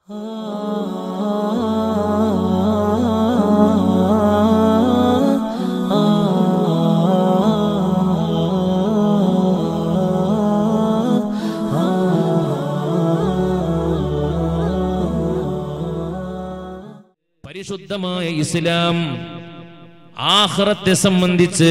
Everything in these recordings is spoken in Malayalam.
പരിശുദ്ധമായ ഇസ്ലാം ആഹ്റത്തെ സംബന്ധിച്ച്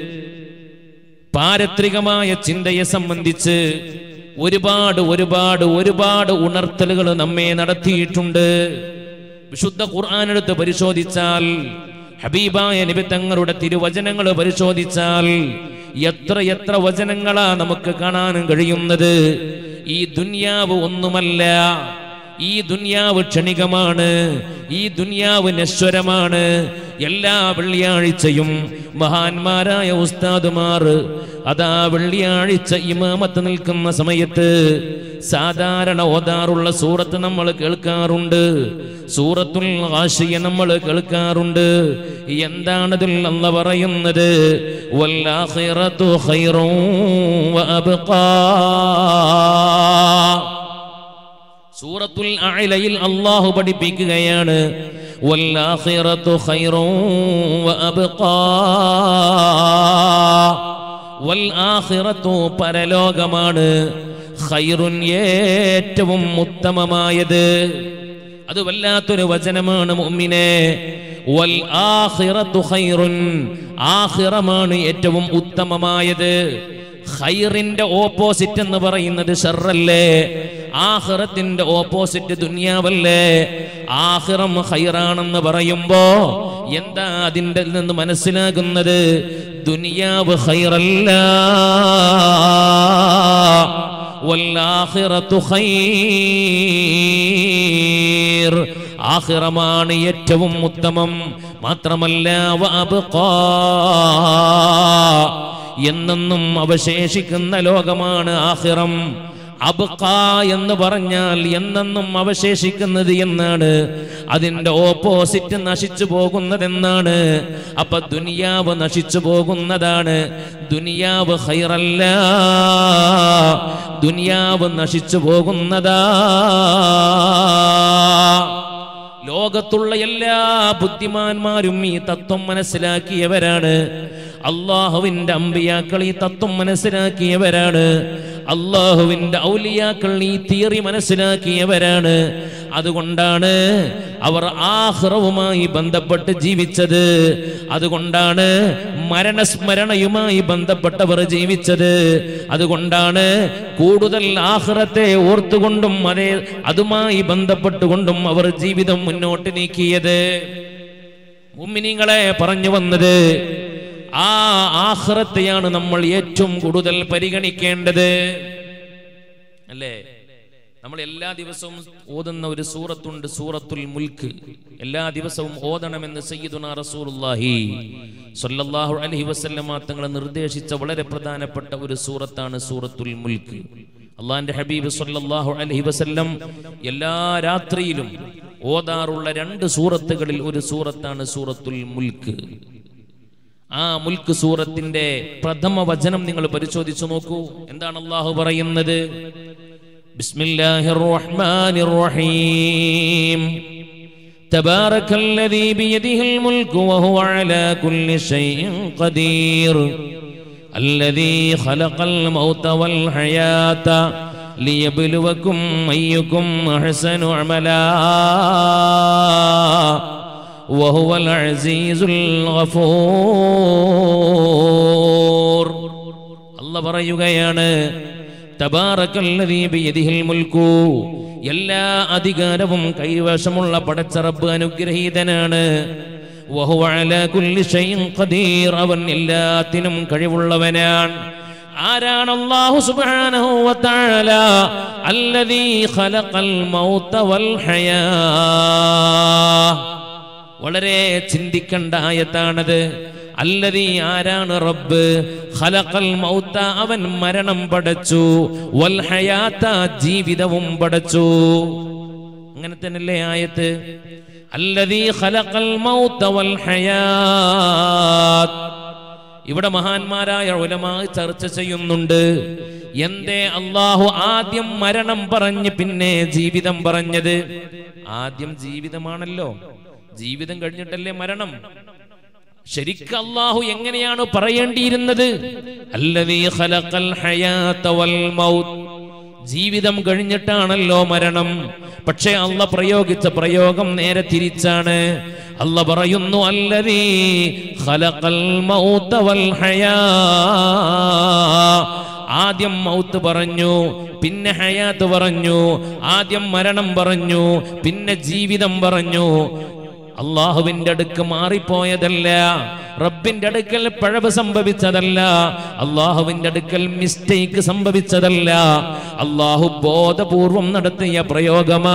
പാരത്രികമായ ചിന്തയെ സംബന്ധിച്ച് ഒരുപാട് ഒരുപാട് ഒരുപാട് ഉണർത്തലുകൾ നമ്മെ നടത്തിയിട്ടുണ്ട് വിശുദ്ധ ഖുർആൻ എടുത്ത് പരിശോധിച്ചാൽ ഹബീബായ നബി തങ്ങളുടെ തിരുവചനങ്ങൾ പരിശോധിച്ചാൽ എത്ര എത്ര വചനങ്ങളാ നമുക്ക് കാണാൻ കഴിയുന്നത് ഈ ദുന്യാവ് ഒന്നുമല്ല ഈ ദുന്യാവ് ക്ഷണികമാണ് ഈ ദുന്യാവ് നശ്വരമാണ് എല്ലാ വെള്ളിയാഴ്ചയും മഹാന്മാരായ ഉസ്താദുമാർ അതാ വെള്ളിയാഴ്ച ഇമാമത്ത് നിൽക്കുന്ന സമയത്ത് സാധാരണ ഓതാറുള്ള സൂറത്ത് നമ്മൾ കേൾക്കാറുണ്ട് സൂറത്തുൽ ആശയ നമ്മൾ കേൾക്കാറുണ്ട് എന്താണതിൽ അല്ല പറയുന്നത് വല്ലാഖിറത്തു ഖൈറും വഅബ്ഖാ സൂറത്തുൽ അഅലയിൽ അള്ളാഹു പഠിപ്പിക്കുകയാണ് വല്ലാഖിറത്തു ഖൈറും വഅബ്ഖാ വൽ ആഖിറത്തു പരലോകമാണ് ഖൈറുൻ ഏറ്റവും ഉത്തമമായത് അത് വല്ലാത്തൊരു വചനമാണ് മുഅ്മിനെ വൽ ആഖിറത്തു ഖൈറുൻ ആഖിറമാണ് ഏറ്റവും ഉത്തമമായത് ഖൈറിന്റെ ഓപ്പോസിറ്റ് എന്ന് പറയുന്നത് ഷർറല്ലേ ആഖിറത്തിന്റെ ഓപ്പോസിറ്റ് ദുനിയാവല്ലേ ആഖിറം ഖൈറാണെന്ന് പറയുമ്പോ എന്താ അതിന്റെ നിന്ന് മനസ്സിലാകുന്നത് ദുനിയാവ് ഖൈറല്ല വല്ലാഖിറത്തു ഖൈർ ആഖിറമാണ് ഏറ്റവും ഉത്തമം മാത്രമല്ല വഅബ്ഖാ എന്നെന്നും അവശേഷിക്കുന്ന ലോകമാണ് ആഹിറം അബ്ഖ എന്ന് പറഞ്ഞാൽ എന്നെന്നും അവശേഷിക്കുന്നത് എന്നാണ് അതിന്റെ ഓപ്പോസിറ്റ് നശിച്ചു പോകുന്നതെന്നാണ് അപ്പൊ ദുനിയാവ് നശിച്ചു പോകുന്നതാണ് ദുനിയാവ് ഹൈറല്ല ദുനിയാവ് നശിച്ചു പോകുന്നതാ ലോകത്തുള്ള എല്ലാ ബുദ്ധിമാന്മാരും ഈ തത്വം മനസ്സിലാക്കിയവരാണ് അള്ളാഹുവിന്റെ അമ്പിയാക്കൾ ഈ തത്വം മനസ്സിലാക്കിയവരാണ് അള്ളാഹുവിന്റെ ഔലിയാക്കൾ ഈ തിയറി മനസ്സിലാക്കിയവരാണ് അതുകൊണ്ടാണ് അവർ ആഹ്റവുമായി ബന്ധപ്പെട്ട് ജീവിച്ചത് അതുകൊണ്ടാണ് മരണസ്മരണയുമായി ബന്ധപ്പെട്ടവർ ജീവിച്ചത് അതുകൊണ്ടാണ് കൂടുതൽ ആഹ്റത്തെ ഓർത്തുകൊണ്ടും അതേ അതുമായി ബന്ധപ്പെട്ടുകൊണ്ടും അവർ ജീവിതം മുന്നോട്ട് നീക്കിയത് മുമ്മിനിങ്ങളെ പറഞ്ഞു വന്നത് ആ ആഹ്റത്തെയാണ് നമ്മൾ ഏറ്റവും കൂടുതൽ പരിഗണിക്കേണ്ടത് അല്ലേ നമ്മൾ എല്ലാ ദിവസവും ഓതുന്ന ഒരു സൂറത്തുണ്ട് സൂറത്തുൽ മുൽക്ക് എല്ലാ ദിവസവും ഓതണമെന്ന് സയ്യിദുന റസൂലുള്ളാഹി സ്വല്ലല്ലാഹു അലൈഹി വസല്ലമ തങ്ങൾ നിർദ്ദേശിച്ച വളരെ പ്രധാനപ്പെട്ട ഒരു സൂറത്താണ് സൂറത്തുൽ മുൽക്ക് അള്ളാഹിന്റെ ഹബീബ് സ്വല്ലല്ലാഹു അലൈഹി വസല്ലം എല്ലാ രാത്രിയിലും ഓതാറുള്ള രണ്ട് സൂറത്തുകളിൽ ഒരു സൂറത്താണ് സൂറത്തുൽ മുൽക്ക് ആ മുൽക്ക് സൂറത്തിന്റെ പ്രഥമ വചനം നിങ്ങൾ പരിശോധിച്ചു നോക്കൂ എന്താണ് അള്ളാഹു പറയുന്നത് ബിസ്മില്ലാഹിർ റഹ്മാനിർ റഹീം تبارك الذي بيده الملك وهو على كل شيء قدير الذي خلق الموت والحياة ليبلوكم أيكم أحسن عملا وهو العزيز الغفور الله പറയുകയാണ് തബാറക്കല്ലദീ ബിയദിഹിൽ മുൽക്കു എല്ലാ അധികാരവും കൈവശമുള്ള പടച്ചറബ് അനുഗ്രഹീതനാണ് വഹുവ അലാ കുല്ലി ഷൈഇൻ ഖദീർ അവൻ എല്ലാത്തിനും കഴിവുള്ളവനാണ് ആരാണ് അല്ലാഹു സുബ്ഹാനഹു വ തആല അല്ലദീ ഖലഖൽ മൗത വൽ ഹയാ വളരെ ചിന്തിക്കേണ്ട ആയത്താണത് അല്ലതീ ആരാണ് റബ്ബ് ഖലഖൽ മൗത്ത അവൻ മരണം പടച്ചു വൽ ഹയാത്ത ജീവിതവും പടച്ചു അങ്ങനെ തന്നെയല്ലേ ആയത്ത് അല്ലതീ ഖലഖൽ മൗത്ത വൽ ഹയാത്ത് ഇവിടെ മഹാന്മാരായ ഉലമാ ചർച്ച ചെയ്യുന്നുണ്ട് എന്തേ അള്ളാഹു ആദ്യം മരണം പറഞ്ഞ് പിന്നെ ജീവിതം പറഞ്ഞത് ആദ്യം ജീവിതമാണല്ലോ ജീവിതം കഴിഞ്ഞിട്ടല്ലേ മരണം ശരിക്കും അള്ളാഹു എങ്ങനെയാണ് പറയേണ്ടിയിരുന്നത് അല്ലദീ ഖലഖൽ ഹയാത വൽ മൗത്ത് ജീവിതം കഴിഞ്ഞിട്ടാണല്ലോ മരണം പക്ഷേ അല്ല പ്രയോഗിച്ച പ്രയോഗം നേരെ തിരിച്ചാണ് അല്ല പറയുന്നു അല്ലതീ ഖലഖൽ മൗത വൽ ഹയാ ആദ്യം മൗത്ത് പറഞ്ഞു പിന്നെ ഹയാത്ത് പറഞ്ഞു ആദ്യം മരണം പറഞ്ഞു പിന്നെ ജീവിതം പറഞ്ഞു അള്ളാഹുവിന്റെ അടുക്ക് മാറിപ്പോയതല്ല റബ്ബിന്റെ അടുക്കൽ പിഴവ് സംഭവിച്ചതല്ല അള്ളാഹുവിന്റെ അടുക്കൽ മിസ്റ്റേക്ക് സംഭവിച്ചതല്ല അള്ളാഹു ബോധപൂർവം നടത്തിയ പ്രയോഗമാ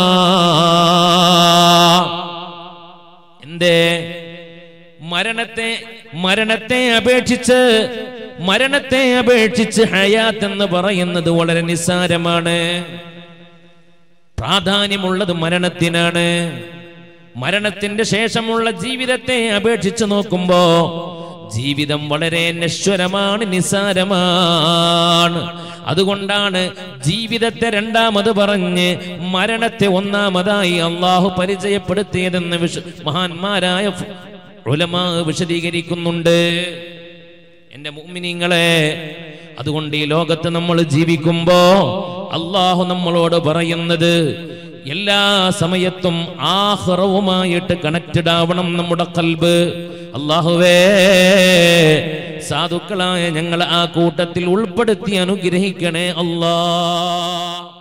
എന്തേ മരണത്തെ മരണത്തെ അപേക്ഷിച്ച് മരണത്തെ അപേക്ഷിച്ച് ഹയാത്ത് എന്ന് പറയുന്നത് വളരെ നിസ്സാരമാണ് പ്രാധാന്യമുള്ളത് മരണത്തിനാണ് മരണത്തിന്റെ ശേഷമുള്ള ജീവിതത്തെ അപേക്ഷിച്ച് നോക്കുമ്പോ ജീവിതം വളരെ നശ്വരമാണ് നിസ്സാരമാണ് അതുകൊണ്ടാണ് ജീവിതത്തെ രണ്ടാമത് പറഞ്ഞ് മരണത്തെ ഒന്നാമതായി അള്ളാഹു പരിചയപ്പെടുത്തിയതെന്ന് വിശ മഹാന്മാരായ ഫു- ഉലമാ വിശദീകരിക്കുന്നുണ്ട് എന്റെ മുഅ്മിനീങ്ങളെ അതുകൊണ്ട് ഈ ലോകത്ത് നമ്മൾ ജീവിക്കുമ്പോ അള്ളാഹു നമ്മളോട് പറയുന്നത് എല്ലാ സമയത്തും ആഹ്റവുമായിട്ട് കണക്റ്റഡ് ആവണം നമ്മുടെ കൽബ് അള്ളാഹുവേ സാധുക്കളായ ഞങ്ങൾ ആ കൂട്ടത്തിൽ ഉൾപ്പെടുത്തി അനുഗ്രഹിക്കണേ അല്ലാ